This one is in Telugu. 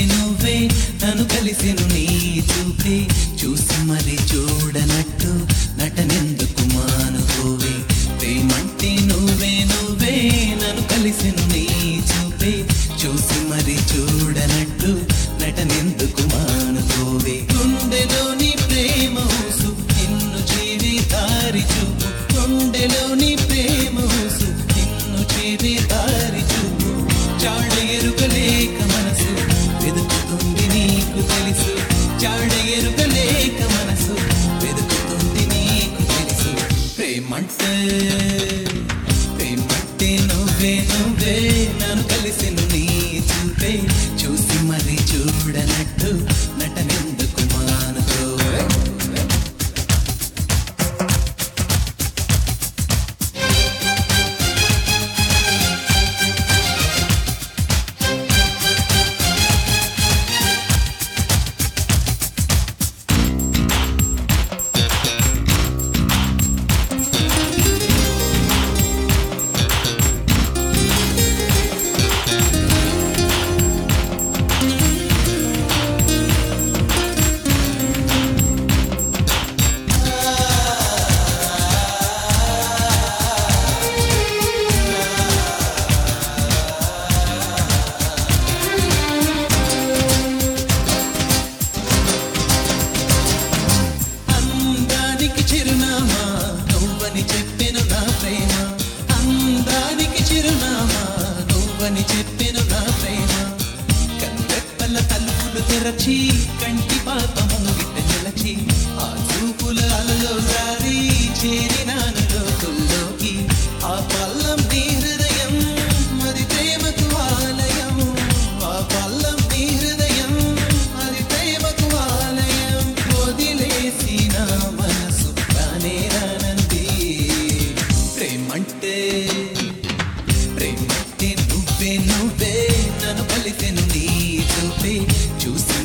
నువ్వే నన్ను కలిసెను నీ చూపే చూసి మరి చూడనట్టు నటనెందుకు మానుకోవే ప్రేమంటే నువ్వే నువ్వే నన్ను కలిసెను నీ చూపే చూసి మరి చూడనట్టు నటనెందుకు మానుకోవే గుండెలోని ప్రేమ ఊసు నిన్ను చేరి దారి చూపు గుండెలోని ప్రేమ ఊసు నిన్ను చేరి దారి చూపు చాడ ఎరుకలేక మనసు వెతుకుతుంది నీకు తెలుసు చాడ ఎరుకలేక మనసు వెతుకుతుంది నీకు తెలుసు ప్రేమంటే ప్రేమంటే నువ్వే నువ్వే నన్ను కలిసెను నీ చూపే చూసి మరి చూడనట్టు నటనెందుకు మానుకోవే అందానికి చిరునామా నువ్వని చెప్పెను నా ప్రేమ అందానికి చిరునామా నువ్వని చెప్పెను నా ప్రేమ కన్నెప్పల తలుపులు తెరచి కంటి పాప ముంగిట నిలచి ఆ చూపుల అలలో జారి చేరినాను లోతుల్లోకి ఆ పల్లం నీ హృదయం అది ప్రేమకు ఆలయం ఆ పల్లం నీ హృదయం అది ప్రేమకు ఆలయం వదిలేసి నా మనసు రానే రానంది ప్రేమంటే ప్రేమంటే నువ్వే నువ్వే నన్ను కలిసెను నీ చూపే చూసి